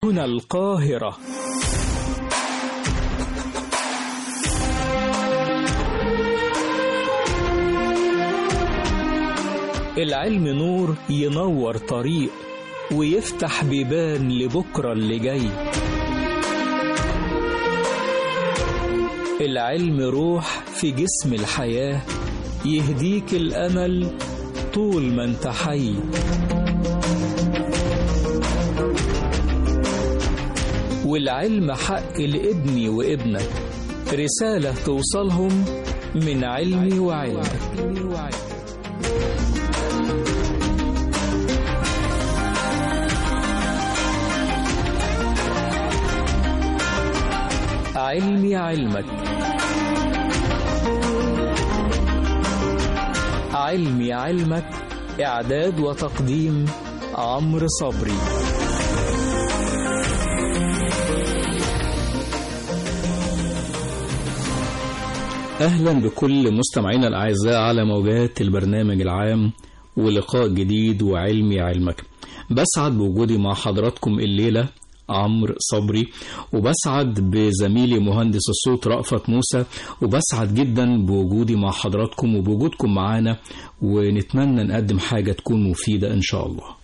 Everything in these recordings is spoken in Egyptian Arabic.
هنا القاهرة العلم نور ينور طريق ويفتح بيبان لبكرة اللي جاي العلم روح في جسم الحياة يهديك الأمل طول ما انت حي والعلم حق لابني وابنك رسالة توصلهم من علمي وعلمك علمي علمك علمي علمك إعداد وتقديم عمرو صبري أهلا بكل مستمعينا الأعزاء على موجات البرنامج العام ولقاء جديد وعلمي علمك بسعد بوجودي مع حضراتكم الليلة عمرو صبري وبسعد بزميلي مهندس الصوت رأفت موسى وبسعد جدا بوجودي مع حضراتكم وبوجودكم معانا ونتمنى نقدم حاجة تكون مفيدة إن شاء الله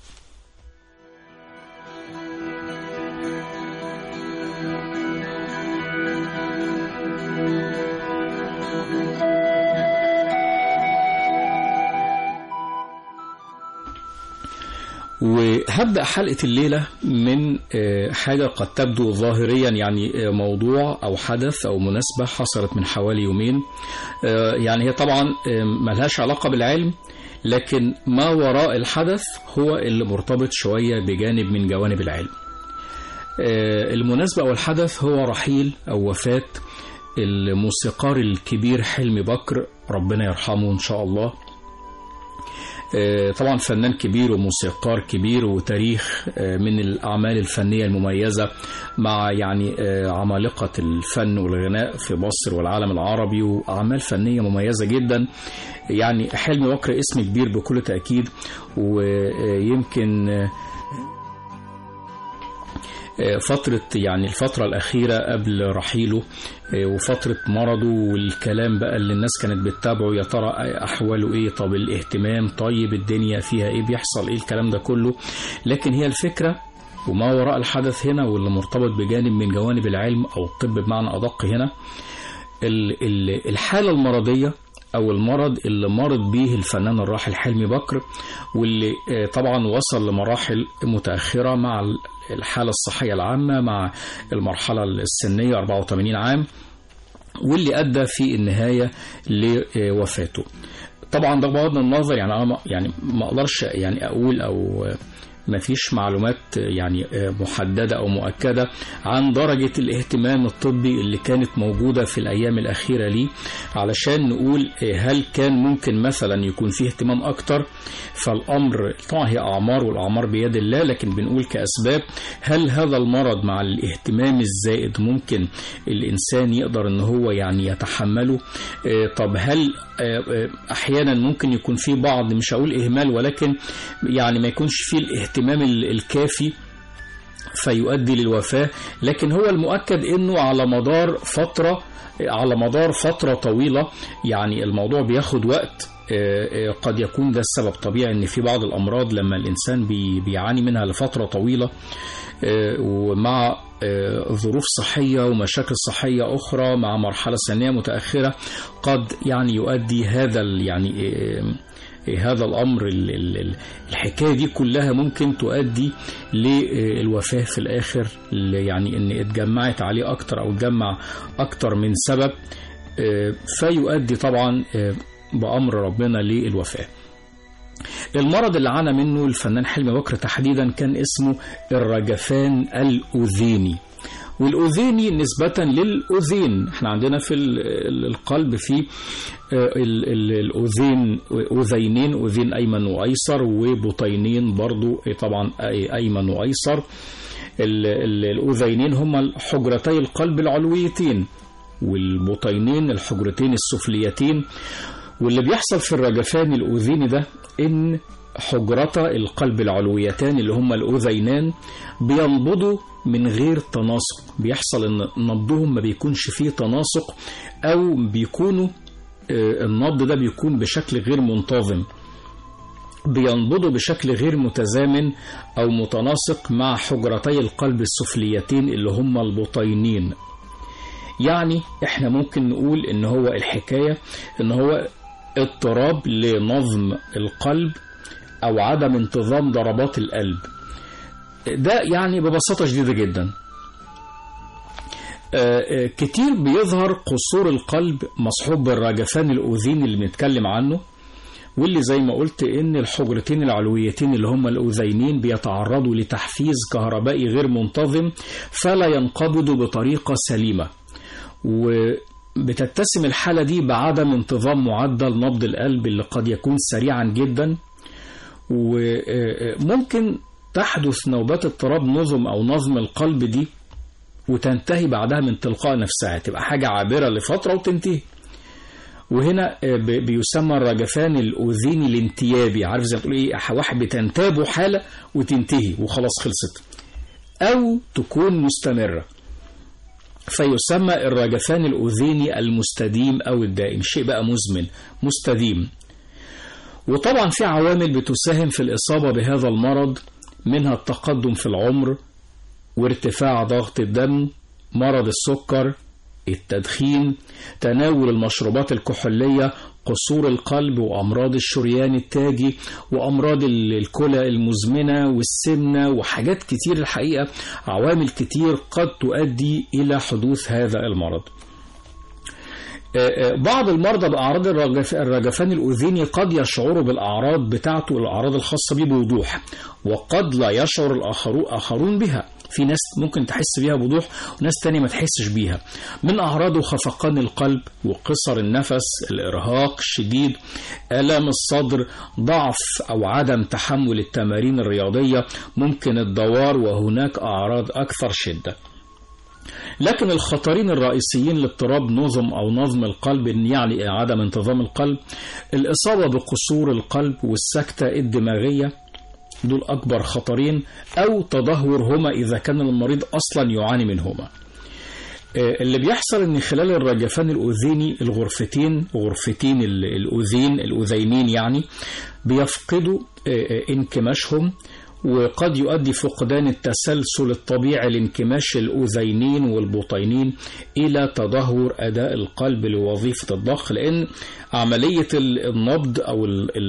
وهبدأ حلقة الليلة من حاجة قد تبدو ظاهريا يعني موضوع أو حدث أو مناسبة حصلت من حوالي يومين يعني هي طبعا ملهاش علاقة بالعلم لكن ما وراء الحدث هو اللي مرتبط شوية بجانب من جوانب العلم المناسبة أو الحدث هو رحيل أو وفاة الموسيقار الكبير حلمي بكر ربنا يرحمه إن شاء الله طبعا فنان كبير وموسيقار كبير وتاريخ من الأعمال الفنية المميزة مع يعني عمالقة الفن والغناء في مصر والعالم العربي وأعمال فنية مميزة جدا يعني حلمي بكر اسم كبير بكل تأكيد ويمكن فترة يعني الفترة الأخيرة قبل رحيله وفترة مرضه والكلام بقى اللي الناس كانت بتتابعه يا ترى أحواله إيه طب الاهتمام طيب الدنيا فيها إيه بيحصل إيه الكلام ده كله لكن هي الفكرة وما وراء الحدث هنا واللي مرتبط بجانب من جوانب العلم أو الطب بمعنى أدق هنا الحالة المرضية أو المرض اللي مرض به الفنان الراحل حلمي بكر واللي طبعا وصل لمراحل متأخرة مع الحالة الصحية العامة مع المرحلة السنية 84 عام واللي أدى في النهاية لوفاته طبعا ده بغض النظر يعني أنا يعني ما أقدرش يعني أقول أو ما فيش معلومات يعني محددة أو مؤكدة عن درجة الاهتمام الطبي اللي كانت موجودة في الأيام الأخيرة ليه علشان نقول هل كان ممكن مثلا يكون فيه اهتمام أكتر فالأمر طبعا هي أعمار والأعمار بيد الله لكن بنقول كأسباب هل هذا المرض مع الاهتمام الزائد ممكن الإنسان يقدر أن هو يعني يتحمله طب هل أحيانا ممكن يكون في بعض مش هقول إهمال ولكن يعني ما يكونش فيه الاهتمام الكافي فيؤدي للوفاة لكن هو المؤكد أنه على مدار فترة على مدار فترة طويلة يعني الموضوع بياخد وقت قد يكون ده السبب طبيعي ان في بعض الامراض لما الانسان بيعاني منها لفتره طويله ومع ظروف صحيه ومشاكل صحيه اخرى مع مرحله سنيه متاخره قد يعني يؤدي هذا يعني هذا الامر الحكايه دي كلها ممكن تؤدي للوفاه في الاخر يعني ان اتجمعت عليه اكتر او اتجمع اكتر من سبب فيؤدي طبعا بأمر ربنا للوفاة المرض اللي عانى منه الفنان حلمي بكر تحديدا كان اسمه الرجفان الأذيني والأذيني نسبة للأذين احنا عندنا في القلب في الأذين أذينين أذين أيمن وأيسر وبطينين برضو طبعا أيمن وأيسر الأذينين هما حجرتي القلب العلويتين والبطينين الحجرتين السفليتين واللي بيحصل في الرجفان الأذيني ده إن حجرتا القلب العلويتان اللي هما الأذينان بينبضوا من غير تناسق بيحصل ان نبضهم ما بيكونش فيه تناسق او بيكونوا النبض ده بيكون بشكل غير منتظم بينبضوا بشكل غير متزامن أو متناسق مع حجرتي القلب السفليتين اللي هما البطينين يعني احنا ممكن نقول ان هو الحكاية ان هو اضطراب لنظم القلب او عدم انتظام ضربات القلب ده يعني ببساطة شديدة جدا كتير بيظهر قصور القلب مصحوب بالرجفان الأذين اللي بنتكلم عنه واللي زي ما قلت ان الحجرتين العلويتين اللي هما الاذينين بيتعرضوا لتحفيز كهربائي غير منتظم فلا ينقبضوا بطريقه سليمه وبتتسم الحاله دي بعدم انتظام معدل نبض القلب اللي قد يكون سريعا جدا وممكن تحدث نوبات اضطراب نظم او نظم القلب دي وتنتهي بعدها من تلقاء نفسها تبقى حاجه عابره لفتره وتنتهي وهنا بيسمى الرجفان الأذيني الانتيابي عارف زي ما تقول ايه واحد بتنتابه حالة وتنتهي وخلاص خلصت أو تكون مستمرة فيسمى الرجفان الأذيني المستديم أو الدائم شيء بقى مزمن مستديم وطبعا في عوامل بتساهم في الإصابة بهذا المرض منها التقدم في العمر وارتفاع ضغط الدم مرض السكر التدخين تناول المشروبات الكحولية قصور القلب وأمراض الشريان التاجي وأمراض الكلى المزمنة والسمنة وحاجات كتير الحقيقة عوامل كتير قد تؤدي إلى حدوث هذا المرض بعض المرضى بأعراض الرجفان الأذيني قد يشعروا بالأعراض بتاعته الأعراض الخاصة به بوضوح وقد لا يشعر الآخرون بها في ناس ممكن تحس بيها بوضوح وناس تانية ما تحسش بيها من أعراضه خفقان القلب وقصر النفس الإرهاق الشديد آلام الصدر ضعف أو عدم تحمل التمارين الرياضية ممكن الدوار وهناك أعراض أكثر شدة لكن الخطرين الرئيسيين لاضطراب نظم أو نظم القلب يعني عدم انتظام القلب الإصابة بقصور القلب والسكتة الدماغية دول أكبر خطرين أو تدهورهما إذا كان المريض أصلا يعاني منهما اللي بيحصل ان خلال الرجفان الاذيني الغرفتين غرفتين الاذين الاذينين يعني بيفقدوا انكماشهم وقد يؤدي فقدان التسلسل الطبيعي لانكماش الأذينين والبطينين إلى تدهور أداء القلب لوظيفة الضخ لأن عملية النبض أو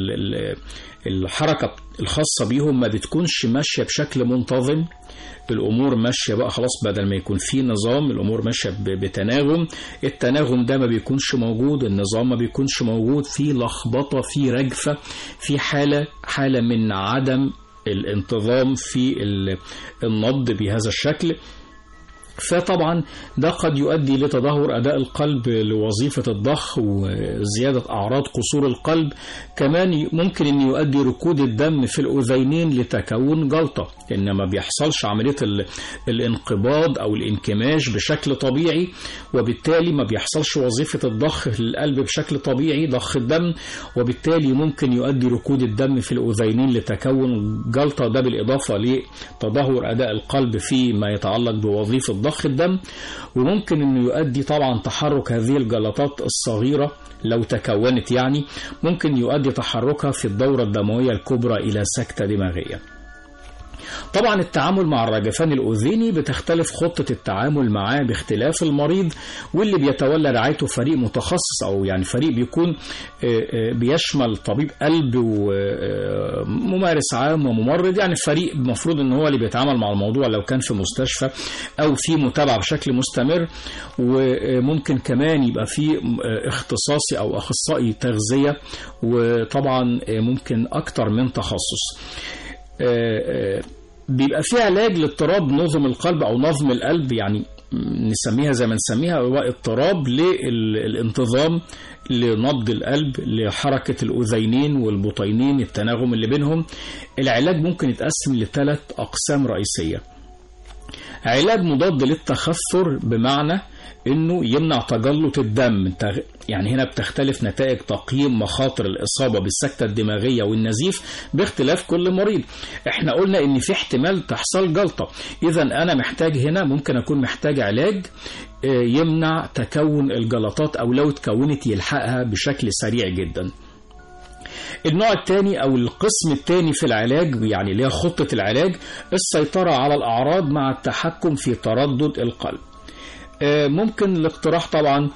الحركة الخاصة بيهم ما بتكونش ماشية بشكل منتظم الامور ماشيه بقى خلاص بدل ما يكون في نظام الامور ماشيه بتناغم التناغم ده ما بيكونش موجود النظام ما بيكونش موجود في لخبطه في رجفه في حاله حاله من عدم الانتظام في النبض بهذا الشكل فطبعا ده قد يؤدي لتدهور أداء القلب لوظيفة الضخ وزيادة أعراض قصور القلب كمان ممكن أن يؤدي ركود الدم في الأذينين لتكون جلطة إن ما بيحصلش عملية الانقباض أو الانكماش بشكل طبيعي وبالتالي ما بيحصلش وظيفة الضخ للقلب بشكل طبيعي ضخ الدم وبالتالي ممكن يؤدي ركود الدم في الأذينين لتكون جلطة ده بالإضافة لتدهور أداء القلب فيما يتعلق بوظيفة ضخ الدم وممكن انه يؤدي طبعا تحرك هذه الجلطات الصغيرة لو تكونت يعني ممكن يؤدي تحركها في الدورة الدموية الكبرى إلى سكتة دماغية طبعا التعامل مع الرجفان الأذيني بتختلف خطة التعامل معاه باختلاف المريض واللي بيتولى رعايته فريق متخصص أو يعني فريق بيكون بيشمل طبيب قلب وممارس عام وممرض يعني فريق المفروض ان هو اللي بيتعامل مع الموضوع لو كان في مستشفى أو في متابعة بشكل مستمر وممكن كمان يبقى في اختصاصي أو أخصائي تغذية وطبعا ممكن أكتر من تخصص بيبقى في علاج لاضطراب نظم القلب او نظم القلب يعني نسميها زي ما نسميها هو اضطراب للانتظام لنبض القلب لحركة الأذينين والبطينين التناغم اللي بينهم العلاج ممكن يتقسم لثلاث أقسام رئيسية علاج مضاد للتخثر بمعنى انه يمنع تجلط الدم يعني هنا بتختلف نتائج تقييم مخاطر الاصابه بالسكته الدماغيه والنزيف باختلاف كل مريض احنا قلنا ان في احتمال تحصل جلطه اذا انا محتاج هنا ممكن اكون محتاج علاج يمنع تكون الجلطات او لو اتكونت يلحقها بشكل سريع جدا النوع الثاني او القسم الثاني في العلاج يعني اللي هي خطه العلاج السيطره على الاعراض مع التحكم في تردد القلب ممكن الاقتراح طبعا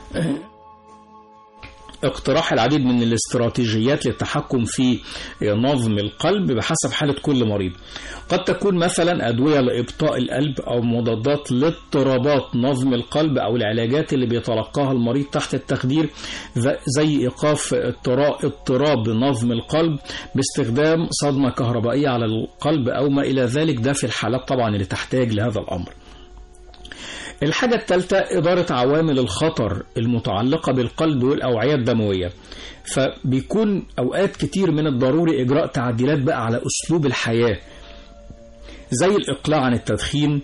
اقتراح العديد من الاستراتيجيات للتحكم في نظم القلب بحسب حالة كل مريض قد تكون مثلا أدوية لإبطاء القلب أو مضادات لاضطرابات نظم القلب أو العلاجات اللي بيتلقاها المريض تحت التخدير زي إيقاف اضطراب نظم القلب باستخدام صدمة كهربائية على القلب أو ما إلى ذلك ده في الحالات طبعا اللي تحتاج لهذا الأمر الحاجة الثالثة إدارة عوامل الخطر المتعلقة بالقلب والأوعية الدموية فبيكون أوقات كتير من الضروري إجراء تعديلات بقى على أسلوب الحياة زي الإقلاع عن التدخين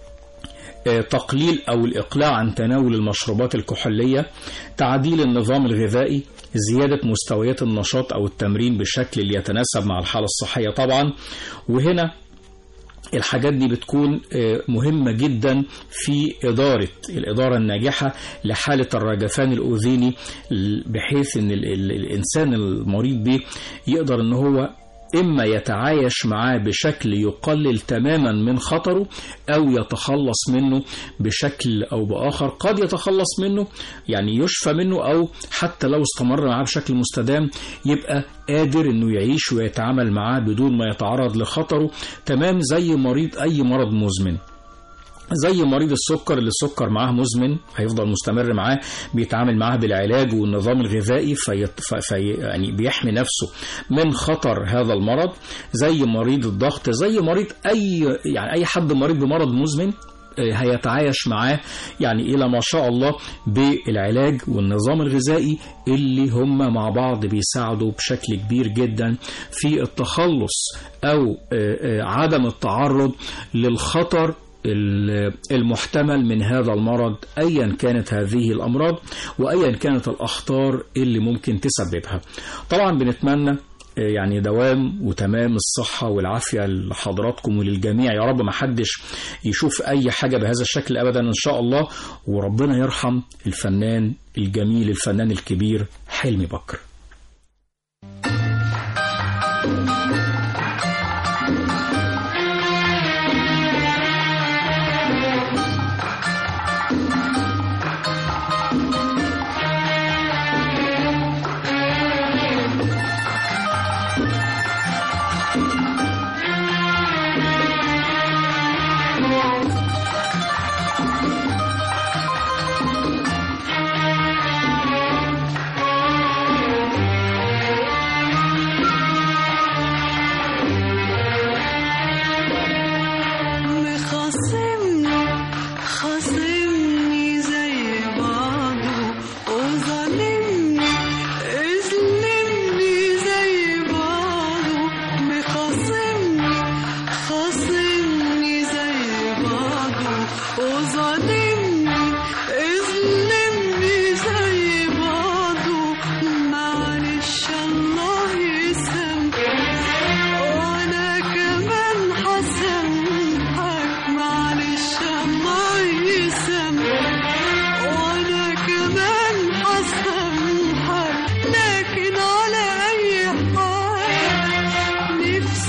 تقليل أو الإقلاع عن تناول المشروبات الكحولية تعديل النظام الغذائي زيادة مستويات النشاط أو التمرين بشكل اللي يتناسب مع الحالة الصحية طبعا وهنا الحاجات دي بتكون مهمة جدا في إدارة الإدارة الناجحة لحالة الرجفان الأذيني بحيث أن الإنسان المريض به يقدر أن هو إما يتعايش معاه بشكل يقلل تماما من خطره أو يتخلص منه بشكل أو بآخر قد يتخلص منه يعني يشفى منه أو حتى لو استمر معاه بشكل مستدام يبقى قادر أنه يعيش ويتعامل معاه بدون ما يتعرض لخطره تمام زي مريض أي مرض مزمن زي مريض السكر اللي السكر معاه مزمن هيفضل مستمر معاه بيتعامل معاه بالعلاج والنظام الغذائي في في يعني بيحمي نفسه من خطر هذا المرض زي مريض الضغط زي مريض اي يعني اي حد مريض بمرض مزمن هيتعايش معاه يعني إلى ما شاء الله بالعلاج والنظام الغذائي اللي هم مع بعض بيساعدوا بشكل كبير جدا في التخلص أو عدم التعرض للخطر المحتمل من هذا المرض ايا كانت هذه الامراض وايا كانت الاخطار اللي ممكن تسببها. طبعا بنتمنى يعني دوام وتمام الصحة والعافية لحضراتكم وللجميع يا رب ما حدش يشوف أي حاجة بهذا الشكل أبدا إن شاء الله وربنا يرحم الفنان الجميل الفنان الكبير حلمي بكر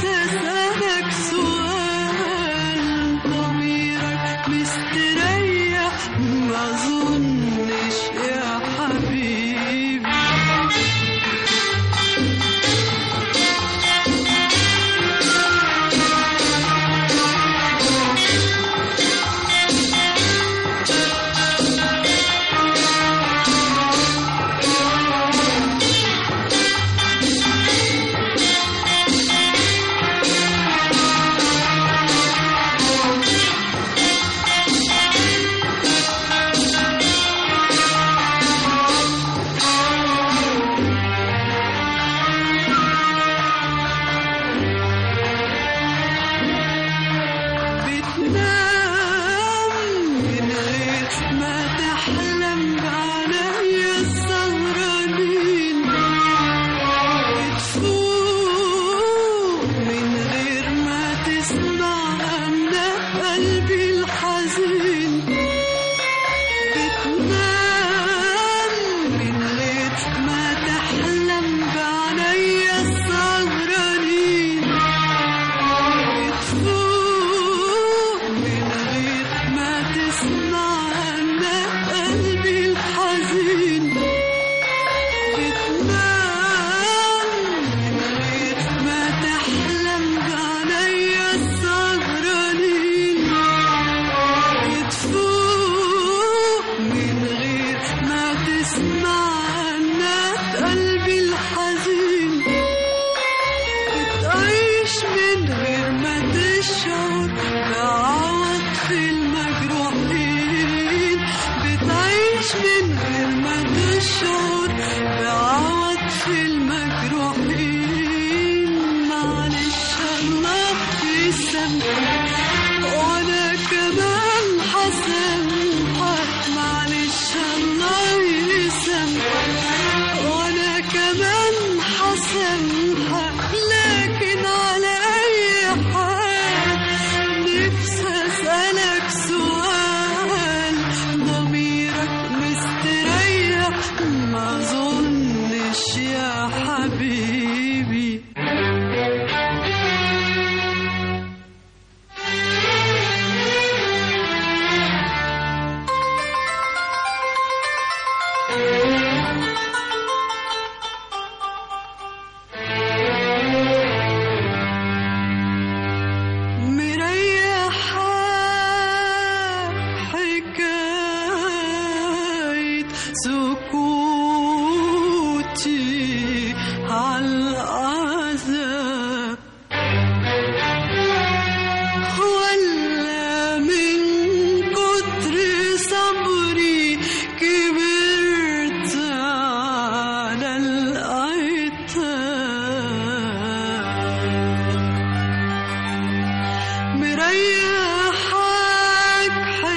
سألك سؤال ضميرك مستريح من غير ما تشعر بعواطف المجروحين معلش الله يسامحك وانا كمان حسامحك معلش الله يسامحك وانا كمان حسامحك لكن على اي حال نفسي اسالك سؤال ضميرك مستريح ما اظنش يا حبيبي مريحة حكاية سكوتي عالعذاب ولا من كتر صبري كبرت على العتاب مريحك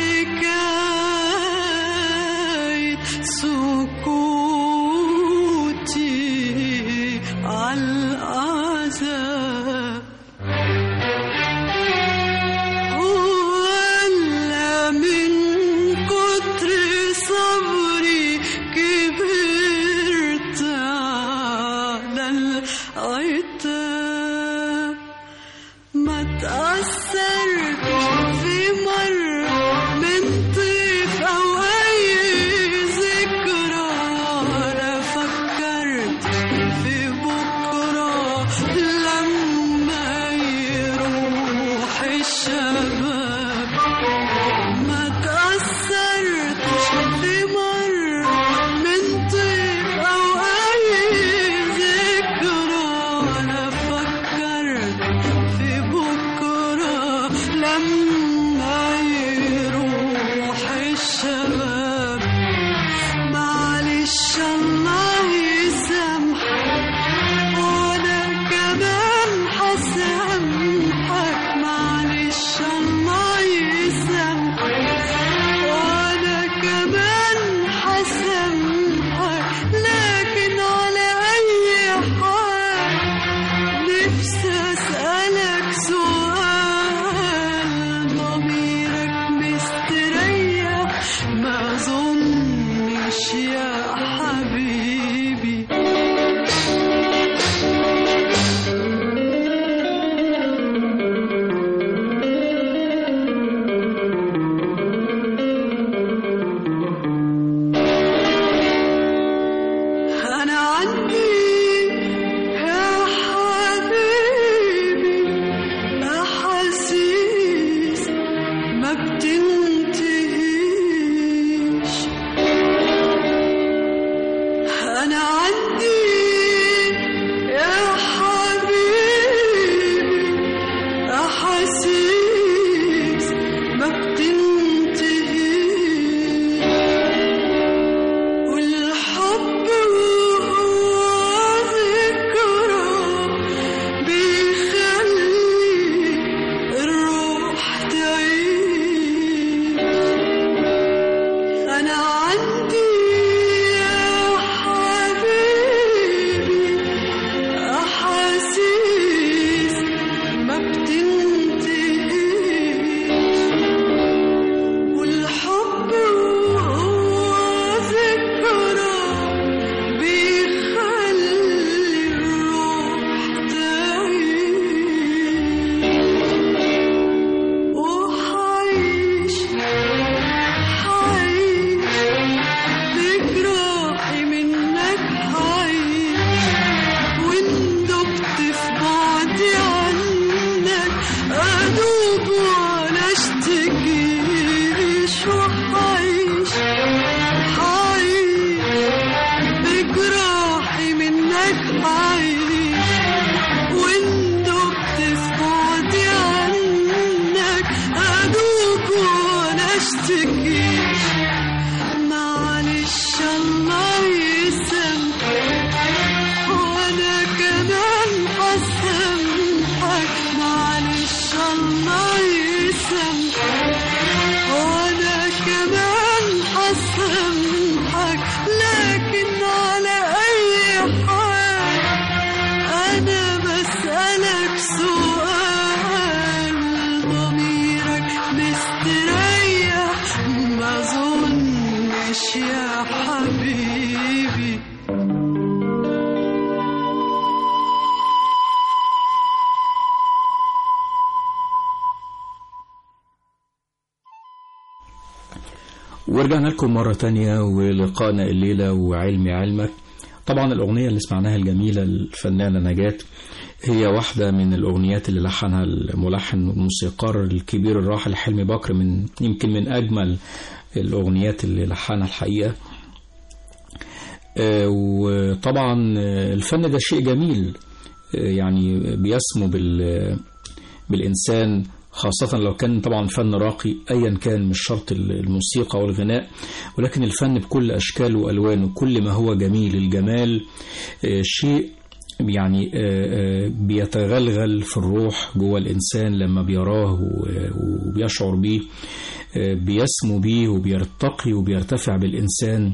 حكاية سكوتي عالعذاب ولا من كتر صبري كبرت على العتاب ما تأثرت في مرة من طيف أو أي ذكرى أنا فكرت في بكرة لما يروح الشباب ما تأثرتش في مرة من طيف أو أي ذكرى أنا فكرت في بكرة لما يروح الشباب معلش الله يسامحك وانا كمان حسامحك معلش الله يسامحك وانا كمان حسامحك لكن على اي حال نفسي اسالك سؤال ضميرك مستريح ما اظنش يا حبيبي أنا عندي يا حبيبي أحاسيس ما بتنتهيش أنا عندي يا حبيبي أحاسيس ما بتنتهيش والحب هو ذكرى بيخلي الروح تعيش أنا عندي يا حبيبي أحاسيس ما بتنتهيش والحب هو ذكرى بيخلي الروح تعيش وحعيش حعيش بجراحي منك حعيش وإن دبت في بعدي عنك أدوب ولا اشتكيش وحعيش حعيش بجراحي منك حعيش وإن دبت في بعدي عنك أدوب ولا اشتكيش معلش ورجعنا لكم مرة تانية ولقائنا الليلة وعلمي علمك طبعا الأغنية اللي سمعناها الجميلة الفنانة نجاة هي واحدة من الأغنيات اللي لحنها الملحن والموسيقار الكبير الراحل حلمي بكر من يمكن من أجمل الأغنيات اللي لحنها الحقيقة آه، وطبعا آه، الفن ده شيء جميل آه، يعني بيسمو بال بالإنسان خاصة لو كان طبعا فن راقي أيا كان مش شرط الموسيقى والغناء ولكن الفن بكل أشكاله وألوانه كل ما هو جميل الجمال آه، شيء يعني آه، آه، بيتغلغل في الروح جوه الإنسان لما بيراه و- وبيشعر بيه آه، بيسمو بيه وبيرتقي وبيرتفع بالإنسان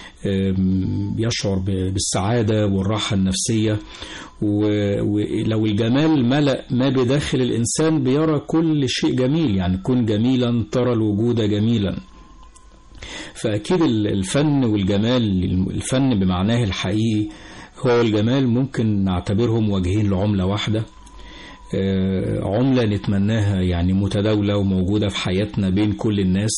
آم، بيشعر ب- بالسعادة والراحة النفسية و- ولو الجمال ملأ ما بداخل الإنسان بيرى كل شيء جميل يعني كن جميلا ترى الوجود جميلا فأكيد ال- الفن والجمال الفن بمعناه الحقيقي هو الجمال ممكن نعتبرهم وجهين لعملة واحدة آه، عملة نتمناها يعني متداولة وموجودة في حياتنا بين كل الناس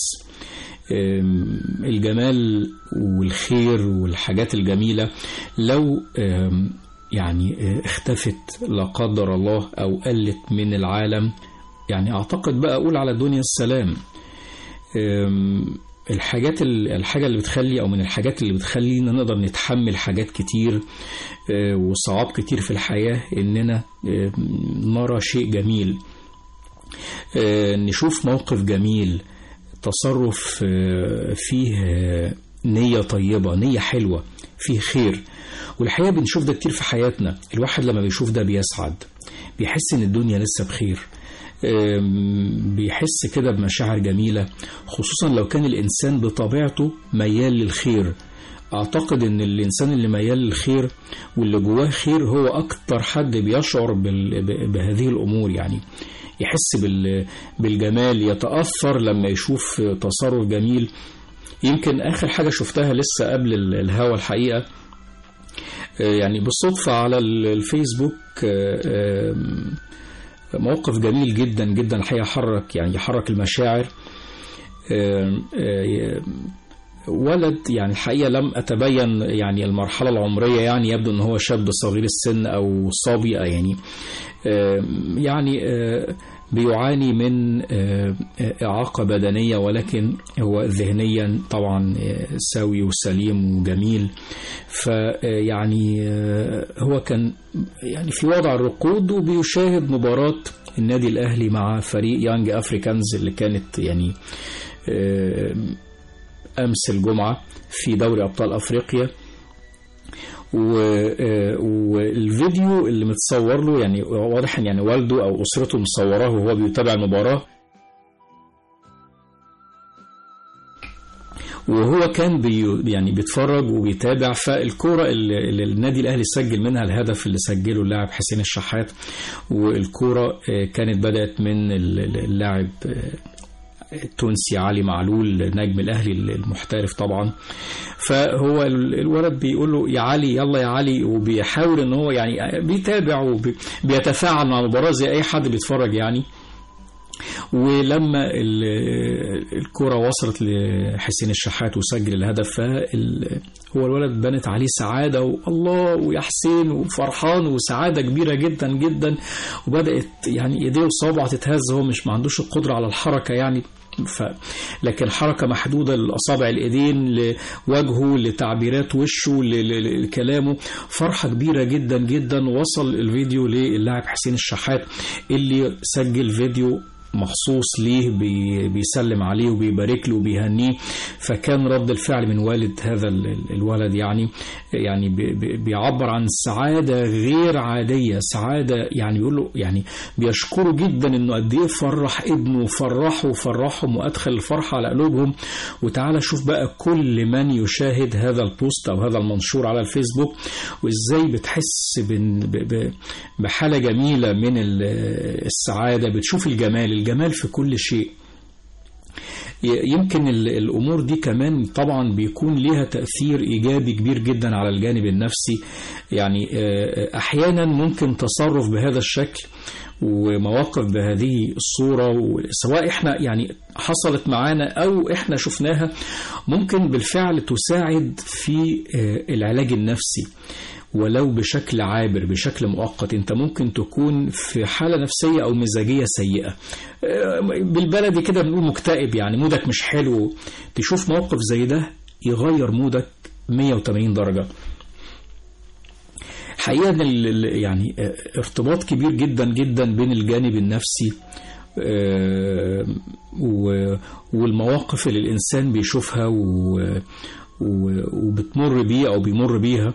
آم، الجمال والخير والحاجات الجميلة لو آم، يعني آه، اختفت لا قدر الله أو قلت من العالم يعني أعتقد بقى أقول على الدنيا السلام آم، الحاجات ال- الحاجة اللي بتخلي أو من الحاجات اللي بتخلينا نقدر نتحمل حاجات كتير آه، وصعاب كتير في الحياة إننا آه، نرى شيء جميل آه، نشوف موقف جميل تصرف آه، فيه آه، نية طيبة نية حلوة فيه خير والحقيقة بنشوف ده كتير في حياتنا الواحد لما بيشوف ده بيسعد بيحس إن الدنيا لسه بخير آم، بيحس كده بمشاعر جميلة خصوصا لو كان الإنسان بطبيعته ميال للخير أعتقد إن الإنسان اللي ميال للخير واللي جواه خير هو أكتر حد بيشعر بال- ب- بهذه الأمور يعني يحس بال- بالجمال يتأثر لما يشوف تصرف جميل يمكن آخر حاجة شفتها لسه قبل ال- الهوا الحقيقة آه، يعني بالصدفة على ال- الفيسبوك آه، آم، موقف جميل جدا جدا الحقيقة حرك يعني يحرك المشاعر آم، آه، ولد يعني الحقيقة لم أتبين يعني المرحلة العمرية يعني يبدو أن هو شاب صغير السن أو صبي يعني آم، يعني آه، بيعاني من آه، إعاقة بدنية ولكن هو ذهنيا طبعا آه، سوي وسليم وجميل فيعني هو كان يعني في وضع الركود وبيشاهد مباراة النادي الأهلي مع فريق يانج أفريكانز اللي كانت يعني آه، أمس الجمعة في دوري أبطال أفريقيا و- آه، والفيديو اللي متصور له يعني واضح ان يعني والده او اسرته مصوراه وهو بيتابع المباراه وهو كان بي يعني بيتفرج وبيتابع فالكرة اللي اللي النادي الأهلي سجل منها الهدف اللي سجله اللاعب حسين الشحات والكرة آه، كانت بدأت من ال- ال- اللاعب آه، التونسي علي معلول نجم الأهلي المحترف طبعا فهو ال- الولد بيقول له يا علي يلا يا علي وبيحاول ان هو يعني بيتابع وبيتفاعل مع المباراة زي أي حد بيتفرج يعني ولما ال- الكرة وصلت لحسين الشحات وسجل الهدف فال- هو الولد بنت عليه سعادة والله ويا حسين وفرحان وسعادة كبيرة جدا جدا وبدأت يعني ايديه وصوابعه تتهز هو مش ما عندوش القدرة على الحركة يعني ف... لكن حركة محدودة لأصابع الإيدين لوجهه لتعبيرات وشه ل... ل... لكلامه فرحة كبيرة جدا جدا وصل الفيديو للاعب حسين الشحات اللي سجل فيديو مخصوص ليه بي بيسلم عليه وبيبارك له وبيهنيه فكان رد الفعل من والد هذا ال- ال- الولد يعني يعني بي- بي- بيعبر عن سعادة غير عادية سعادة يعني بيقول له يعني بيشكره جدا انه قد ايه فرح ابنه وفرحه وفرحهم وادخل الفرحة على قلوبهم وتعالى شوف بقى كل من يشاهد هذا البوست او هذا المنشور على الفيسبوك وازاي بتحس بن- ب- ب- بحالة جميلة من ال- السعادة بتشوف الجمال الجمال في كل شيء ي- يمكن ال- الأمور دي كمان طبعا بيكون ليها تأثير إيجابي كبير جدا على الجانب النفسي يعني آه، أحيانا ممكن تصرف بهذا الشكل ومواقف بهذه الصورة سواء احنا يعني حصلت معانا او احنا شفناها ممكن بالفعل تساعد في آه، العلاج النفسي ولو بشكل عابر بشكل مؤقت انت ممكن تكون في حالة نفسية او مزاجية سيئة آه، بالبلدي كده بنقول مكتئب يعني مودك مش حلو تشوف موقف زي ده يغير مودك 180 درجة حقيقة إن ال- ال- يعني آه، ارتباط كبير جدا جدا بين الجانب النفسي آه، و- والمواقف اللي الإنسان بيشوفها و- و- وبتمر بيه أو بيمر بيها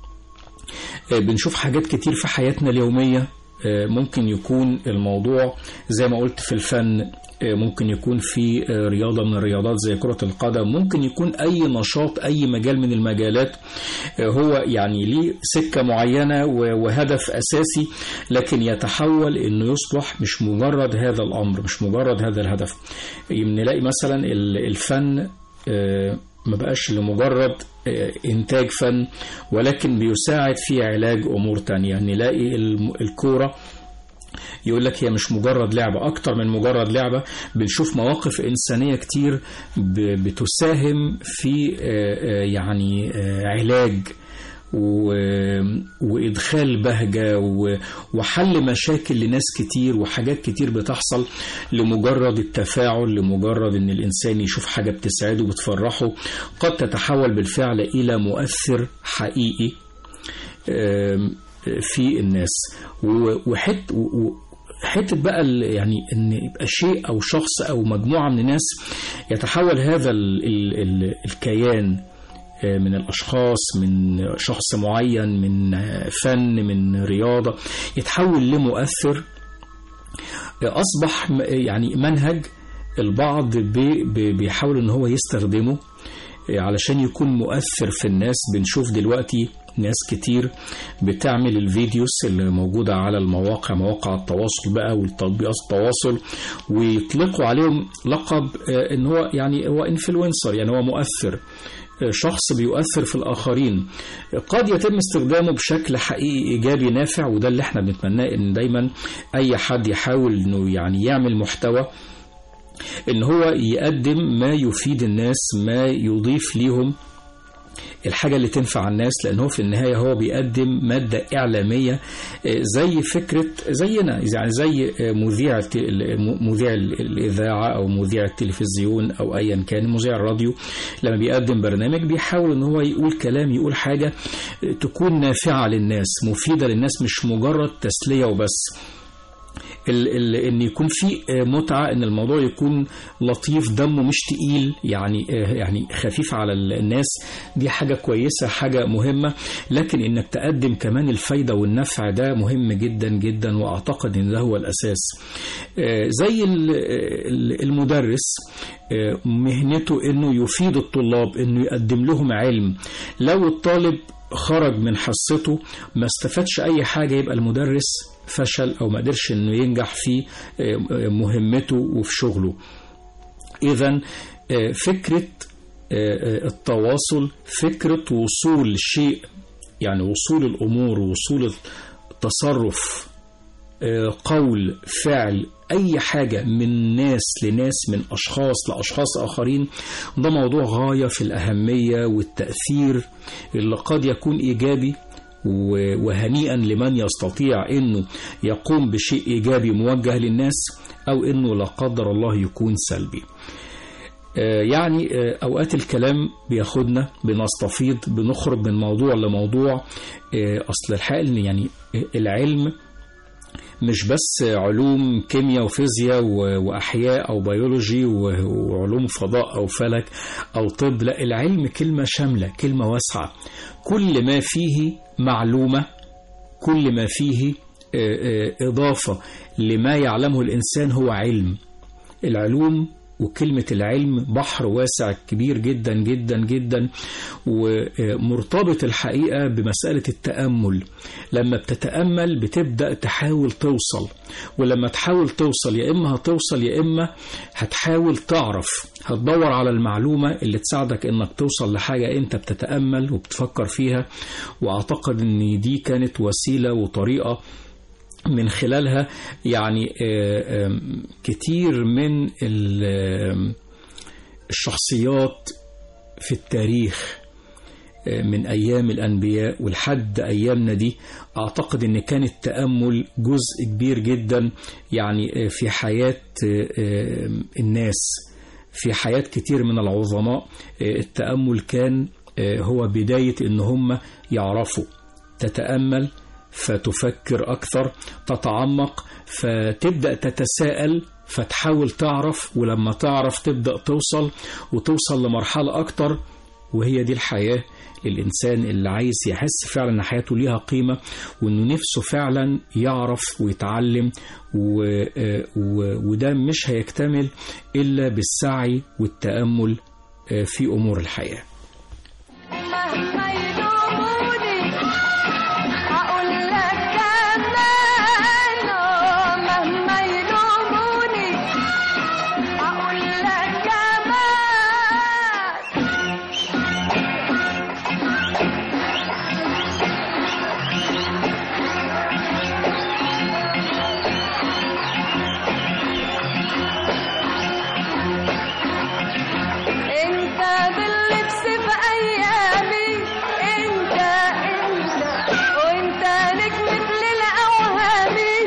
آه، بنشوف حاجات كتير في حياتنا اليومية آه، ممكن يكون الموضوع زي ما قلت في الفن آه، ممكن يكون في آه، رياضة من الرياضات زي كرة القدم ممكن يكون أي نشاط أي مجال من المجالات آه، هو يعني ليه سكة معينة و- وهدف أساسي لكن يتحول إنه يصبح مش مجرد هذا الأمر مش مجرد هذا الهدف نلاقي مثلا ال- الفن آه، ما بقاش لمجرد آه، إنتاج فن ولكن بيساعد في علاج أمور تانية نلاقي الم- الكورة يقول لك هي مش مجرد لعبة أكتر من مجرد لعبة بنشوف مواقف إنسانية كتير ب- بتساهم في آه، آه، يعني آه، علاج و- وإدخال بهجة و- وحل مشاكل لناس كتير وحاجات كتير بتحصل لمجرد التفاعل لمجرد إن الإنسان يشوف حاجة بتسعده وبتفرحه قد تتحول بالفعل إلى مؤثر حقيقي آم، في الناس و- وحت و- و- حته بقى ال- يعني ان يبقى شيء او شخص او مجموعه من الناس يتحول هذا ال ال ال الكيان آه، من الاشخاص من شخص معين من آه، فن من رياضه يتحول لمؤثر آه، اصبح م- يعني منهج البعض بي- بي- بيحاول ان هو يستخدمه آه، علشان يكون مؤثر في الناس بنشوف دلوقتي ناس كتير بتعمل الفيديوز اللي موجودة على المواقع مواقع التواصل بقى والتطبيقات التواصل ويطلقوا عليهم لقب آه، ان هو يعني هو انفلونسر يعني هو مؤثر آه، شخص بيؤثر في الآخرين قد يتم استخدامه بشكل حقيقي إيجابي نافع وده اللي احنا بنتمناه ان دايما أي حد يحاول انه يعني يعمل محتوى ان هو يقدم ما يفيد الناس ما يضيف ليهم الحاجة اللي تنفع الناس لأن هو في النهاية هو بيقدم مادة إعلامية آه، زي فكرة زينا يعني زي آه، مذيع الت- ال- مذيع ال- الإذاعة أو مذيع التلفزيون أو أيا كان مذيع الراديو لما بيقدم برنامج بيحاول إن هو يقول كلام يقول حاجة آه، تكون نافعة للناس مفيدة للناس مش مجرد تسلية وبس ال ال ان يكون في آه، متعه ان الموضوع يكون لطيف دمه مش تقيل يعني آه، يعني خفيف على ال- الناس دي حاجه كويسه حاجه مهمه لكن انك تقدم كمان الفايده والنفع ده مهم جدا جدا واعتقد ان ده هو الاساس آه، زي ال- ال- المدرس آه، مهنته انه يفيد الطلاب انه يقدم لهم علم لو الطالب خرج من حصته ما استفادش اي حاجه يبقى المدرس فشل او ما قدرش انه ينجح في آه، آه، مهمته وفي شغله اذا آه، فكره آه، آه، التواصل فكره وصول شيء يعني وصول الامور وصول التصرف آه، قول فعل أي حاجة من ناس لناس من أشخاص لأشخاص آخرين ده موضوع غاية في الأهمية والتأثير اللي قد يكون إيجابي و- وهنيئا لمن يستطيع أنه يقوم بشيء إيجابي موجه للناس أو أنه لا قدر الله يكون سلبي آه، يعني آه، أوقات الكلام بياخدنا بنستفيض بنخرج من موضوع لموضوع آه، أصل الحقيقة إن يعني العلم مش بس علوم كيمياء وفيزياء و- وأحياء أو بيولوجي و- وعلوم فضاء أو فلك أو طب لا العلم كلمة شاملة كلمة واسعة كل ما فيه معلومة كل ما فيه آه، آه، إضافة لما يعلمه الإنسان هو علم العلوم وكلمة العلم بحر واسع كبير جدا جدا جدا ومرتبط الحقيقة بمسألة التأمل لما بتتأمل بتبدأ تحاول توصل ولما تحاول توصل يا إما هتوصل يا إما هتحاول تعرف هتدور على المعلومة اللي تساعدك إنك توصل لحاجة أنت بتتأمل وبتفكر فيها وأعتقد إن دي كانت وسيلة وطريقة من خلالها يعني آه، آم، كتير من ال- آم، الشخصيات في التاريخ آه، من أيام الأنبياء ولحد أيامنا دي أعتقد أن كان التأمل جزء كبير جدا يعني آه، في حياة آه، آه، الناس في حياة كتير من العظماء آه، التأمل كان آه، هو بداية أن هم يعرفوا تتأمل فتفكر أكثر تتعمق فتبدأ تتساءل فتحاول تعرف ولما تعرف تبدأ توصل وتوصل لمرحلة أكتر وهي دي الحياة للإنسان اللي عايز يحس فعلا إن حياته ليها قيمة وإنه نفسه فعلا يعرف ويتعلم و... آه، و... وده مش هيكتمل إلا بالسعي والتأمل آه، في أمور الحياة مهما يلوموني هقول لك كمان آه، مهما يلوموني هقول لك كمان انت باللبس في ايامي انت انت وانت نجمة للاوهامي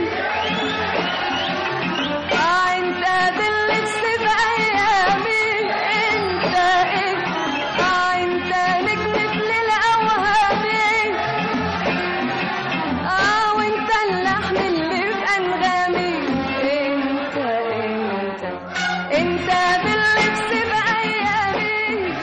اه انت باللبس في ايامي انت انت اه انت نجمة للاوهامي اه وانت اللحن اللي في انغامي انت انت انت باللبس في ايامي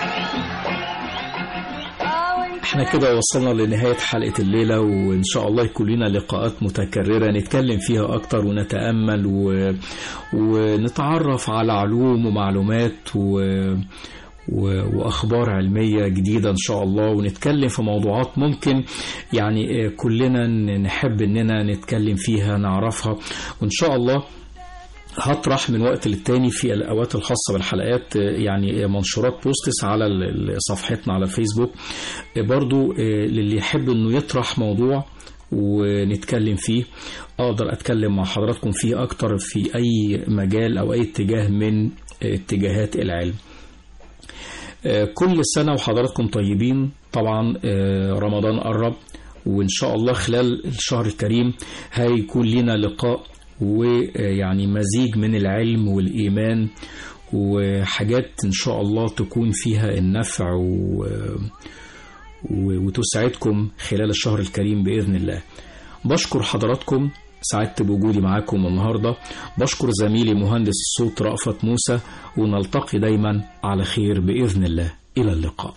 اه وانت احنا كده وصلنا لنهاية حلقة الليلة وإن شاء الله يكون لنا لقاءات متكررة نتكلم فيها أكتر ونتأمل و... ونتعرف على علوم ومعلومات و... و... وأخبار علمية جديدة إن شاء الله ونتكلم في موضوعات ممكن يعني آه، كلنا ن- نحب إننا نتكلم فيها نعرفها وإن شاء الله هطرح من وقت للتاني في الأوقات الخاصة بالحلقات آه، يعني آه، منشورات بوستس على ال- ال- صفحتنا على الفيسبوك آه، برضو آه، للي يحب انه يطرح موضوع ونتكلم فيه اقدر اتكلم مع حضراتكم فيه اكتر في اي مجال او اي اتجاه من آه، اتجاهات العلم آه، كل سنة وحضراتكم طيبين طبعا آه، رمضان قرب وإن شاء الله خلال الشهر الكريم هيكون لنا لقاء ويعني مزيج من العلم والإيمان وحاجات إن شاء الله تكون فيها النفع و... و- وتسعدكم خلال الشهر الكريم بإذن الله بشكر حضراتكم سعدت بوجودي معاكم النهاردة بشكر زميلي مهندس الصوت رأفت موسى ونلتقي دايما على خير بإذن الله إلى اللقاء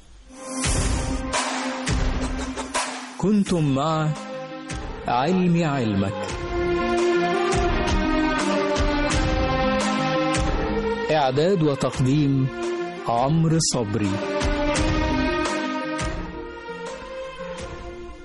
كنتم مع علم علمك إعداد وتقديم عمرو صبري